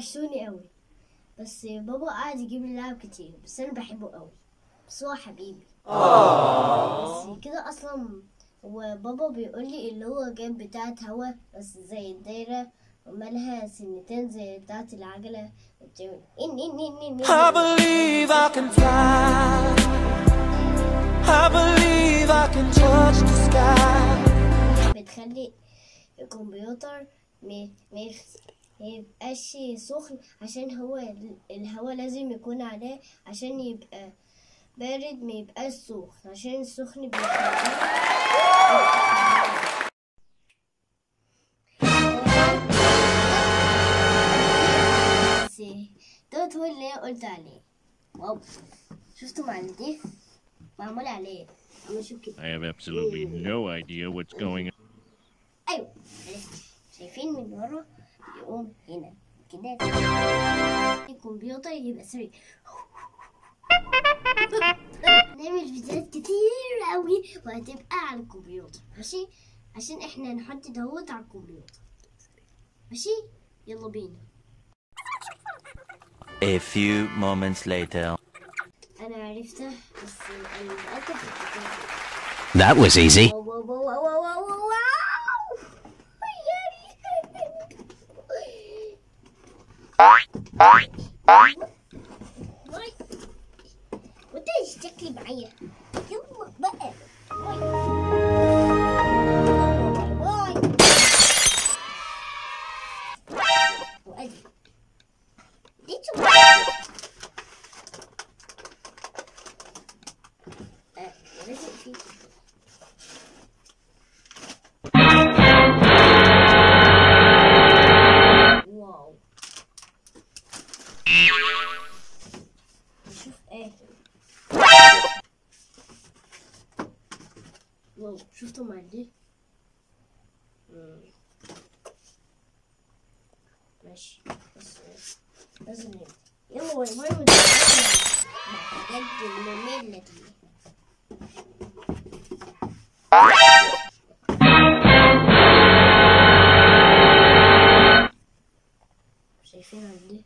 وحشوني قوي بس بابا قاعد يجيب لي لعب كتير بس انا بحبه قوي بس هو حبيبي بس كده اصلا وبابا بيقول لي اللي هو جاب بتاعة هوا بس زي الدايرة ومالها سنتين زي بتاعة العجلة وبتعمل إن إن إن إن I believe I can fly. I believe I can touch the sky. بتخلي الكمبيوتر ما ما يخ- ما يبقاش سخن عشان هو ال- الهوا لازم يكون عليه عشان يبقى بارد ما يبقاش سخن عشان السخن بيخليه بس دوت هو اللي أنا قلت عليه واو شفتوا معلتيه معمول عليه أما اشوف كده I have absolutely no idea what's going on. ايوه شايفين من ورا يقوم هنا كده الكمبيوتر يبقى سريع نعمل فيديوهات كتير قوي وهتبقى على الكمبيوتر ماشي عشان احنا نحط دوت على الكمبيوتر ماشي يلا بينا A few moments later. انا عرفتها بس انا متاكد That was easy. واو واو واو واو واو واو واو وانت شكلي معايا يلا بقى باي باي وادي دي شو آه، لازم في واو نشوف ايه واو شفتوا مع دي مم. ماشي بس لازم نبدأ يلا باي باي ونتكلم مع الحاجات المملة دي شايفين عندي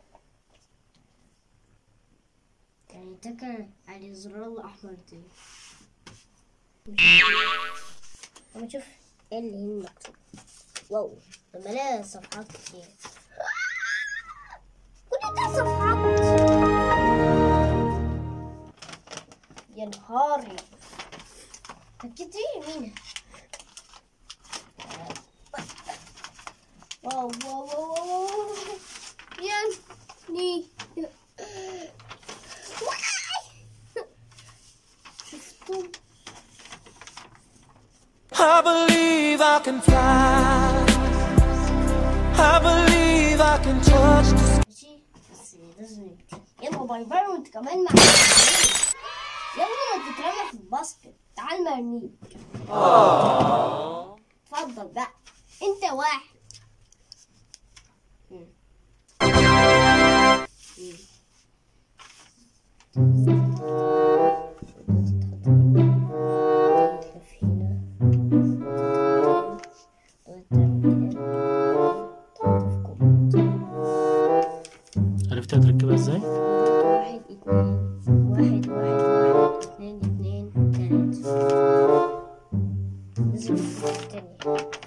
يعني ده كان على الزرار الأحمر دي أما شوف ايه اللي هنا مكتوب واو ده مليان صفحات كتير كل ده صفحات يا نهاري ده كتير منها واو واو واو واو واو يعني شفتوا I believe I can fly. I believe I can touch the sky. ماشي بس لازم نبتدي يلا باي باي وانت كمان مع يلا تترمى في الباسكت تعال مرميك اتفضل بقى انت واحد مم. مم. تلف هنا. تعمل كده. تحط في كوباية. عرفت هتركبها ازاي؟ واحد اتنين واحد واحد واحد اتنين اتنين تلاتة لازم نحط تاني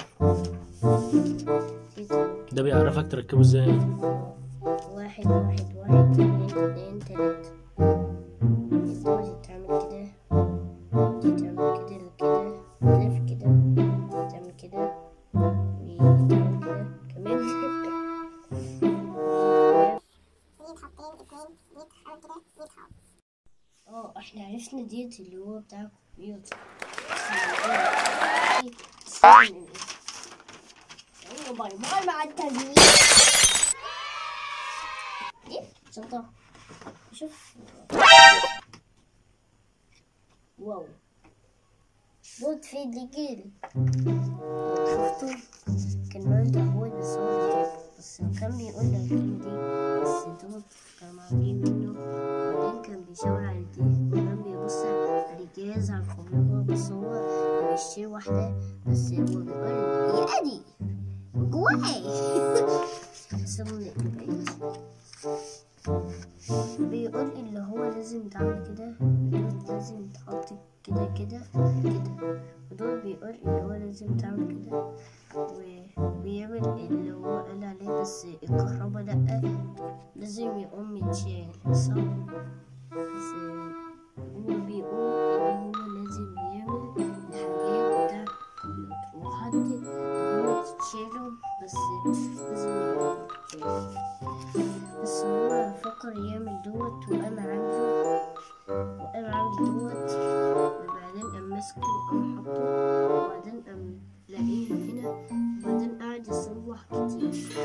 كده. ده بيعرفك تركبه ازاي واحد واحد واحد اتنين اتنين تلاتة الدوزة تعمل كده دي تعمل كده لكده تلف كده تعمل كده وتعمل كده كمان اه احنا عرفنا ديت اللي هو بتاع الكمبيوتر يلا باي باي مع التغيير ايه شطة شوف واو دوت في الجيل شفتوا كان مالده هو بس هو اللي جاب. بس كان بيقول لك الجيل دي بس دوت كانوا عاملين منه بعدين كان بيشاور على دي وكان بيبص على الجهاز على الكمبيوتر بس هو كان بيشتري واحدة بس هو بيقول يا دي جواي سمي البيت بيقول اللي هو لازم تعمل كده ودول لازم تحط كده كده كده ودول بيقول اللي هو لازم تعمل كده وبيعمل اللي هو قال عليه بس الكهرباء لأ لازم يقوم يتشال صح بس هو بيقول إن هو لازم يعمل الحاجات بتاع الكمبيوتر وحد هو تشيله بس لازم يعمل بس هو فكر يعمل دوت وقام عامله وقام عامل دوت وبعدين قام ماسكه وقام حطه وبعدين قام لاقيه هنا وبعدين قعد يصلح كتير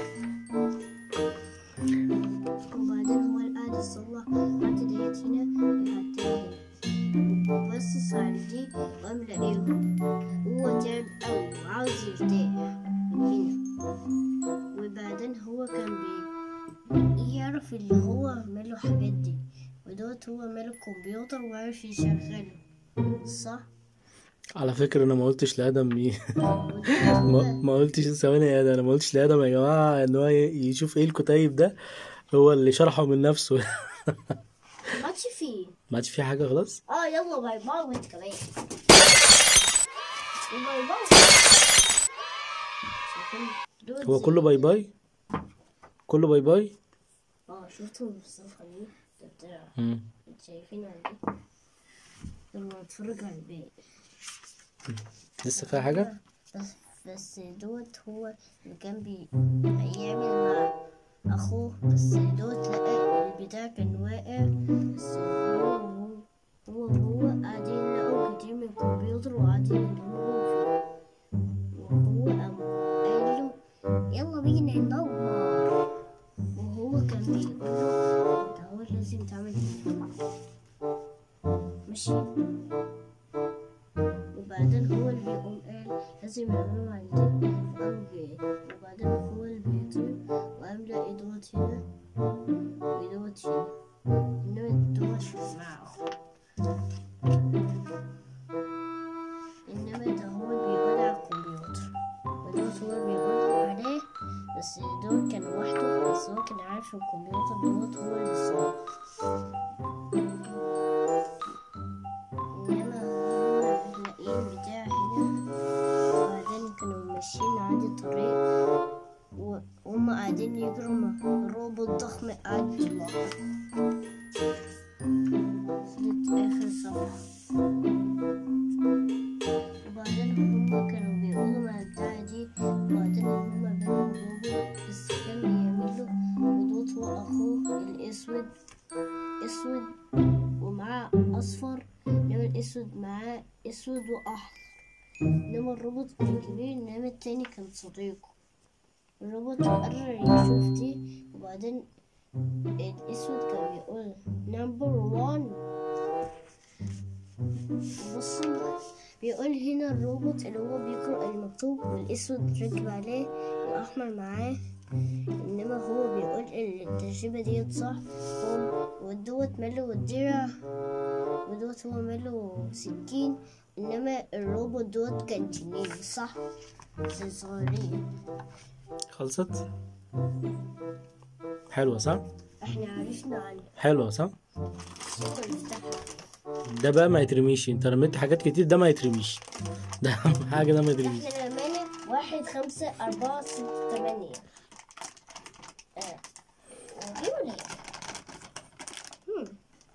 وبعدين هو اللي قاعد يصلح حتى ديت هنا حتى هنا بصص على دي وقام لاقيهم هو تعب أوي وعاوز يرتاح من هنا وبعدين هو كان بي يعرف اللي هو ماله الحاجات دي ودوت هو ماله الكمبيوتر وعارف يشغله صح على فكرة انا ما قلتش لادم ي... ودوت ما, هو ما قلتش ثواني يا ادم انا ما قلتش لادم يا جماعة ان هو ي- يشوف ايه الكتيب ده هو اللي شرحه من نفسه ماتش فيه ما عادش في حاجة خلاص اه يلا باي باي وانت كمان باي باي شايفين؟ دوت هو زي- كله باي باي كله باي باي اه شفتوا الصفحة دي ده بتاع مم. شايفين دي لما اتفرج على الباقي لسه فيها حاجة بس بس دوت هو اللي كان بي هيعمل مع اخوه بس دوت لقى البتاع كان واقع بس هو هو هو قاعدين لقوا كتير من الكمبيوتر وقاعدين يدوروا فيه وهو قام قال له يلا بينا ندور وهو كان بيقول له انت هو لازم تعمل كده ماشي وبعدين هو اللي بيقوم قال لازم يعملوا عندي وقام جاي وبعدين هو اللي بيطير وقام لاقي دوت هنا ودوت هنا إنما دوت مش معه إنما ده هو بيقول على الكمبيوتر ودوت هو بيقول عليه بس دوت كان لوحده بس هو كان عارف الكمبيوتر دوت هو اللي صار إنما هما لاقيين بتاع هنا وبعدين كانوا ماشيين عادي طريق و- وهم قاعدين يجروا مع روبوت ضخم قاعد يطلع وصلت آخر صفحة وبعدين هما كانوا بيقولوا مع البتاعة دي وبعدين هما بنوا روبوت بس كان بيعملوا ودوت هو أخوه الأسود أسود ومعاه أصفر إنما الأسود معاه أسود وأحمر إنما الروبوت كان كبير إنما التاني كان صديقه الروبوت قرر يشوف دي وبعدين الأسود كان بيقول نمبر وان بص بيقول هنا الروبوت اللي هو بيقرأ المكتوب والأسود ركب عليه الأحمر معاه إنما هو بيقول إن التجربة ديت صح هو ودوت ماله الدرع ودوت هو ماله سكين إنما الروبوت دوت كان تنين صح زي صغيرين خلصت حلوة صح احنا عرفنا عن حلوة صح الصوت اللي فتحها ده بقى ما يترميش انت رميت حاجات كتير ده ما يترميش ده اهم حاجة ده ما يترميش احنا رمينا واحد خمسة أربعة ستة تمانية اه اوكي ولا ايه؟ هم.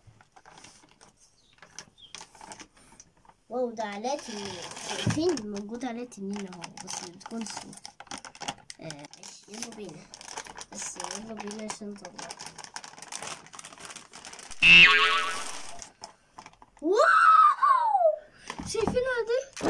واو ده علاء تنين شايفين موجود علاء تنين اهو بس بتكون صوت آه ماشي يلا بينا بس يلا بينا عشان نطلع واو شايفين دي؟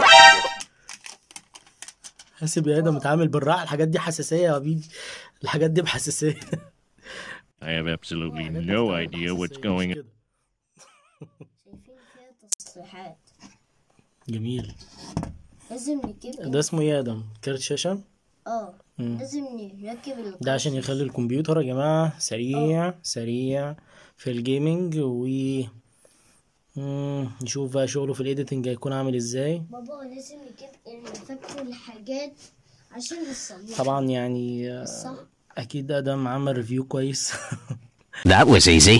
حاسب يا ادم متعامل بالراحة الحاجات دي حساسية يا بيدي الحاجات دي بحساسية I have absolutely no idea what's going on. شايفين فيها تصريحات جميل لازم نجيب ده اسمه ايه يا ادم كارت شاشة اه مم. لازم نركب ال- ده عشان يخلي الكمبيوتر يا جماعة سريع سريع في الجيمنج و مم، نشوف بقى شغله في الايديتنج هيكون عامل ازاي بابا لازم نجيب المفك والحاجات عشان نصلح طبعا يعني آه، صح اكيد ادم عمل ريفيو كويس That was easy.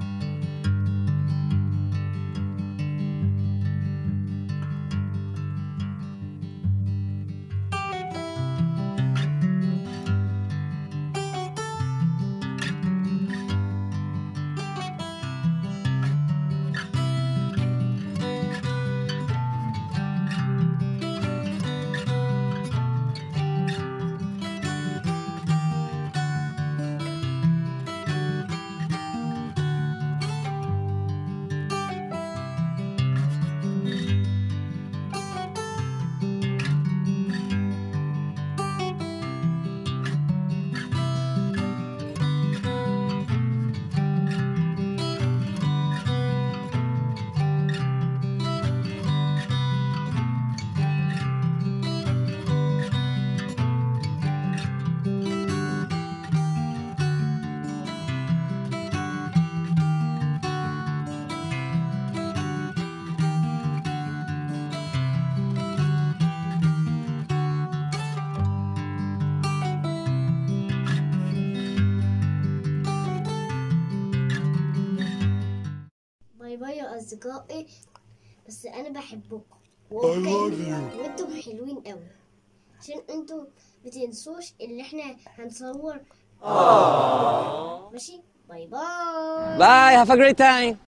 باي باي يا اصدقائي بس انا بحبكم وانتم حلوين قوي عشان انتم بتنسوش اللي احنا هنصور ماشي باي باي Bye. Have a great time.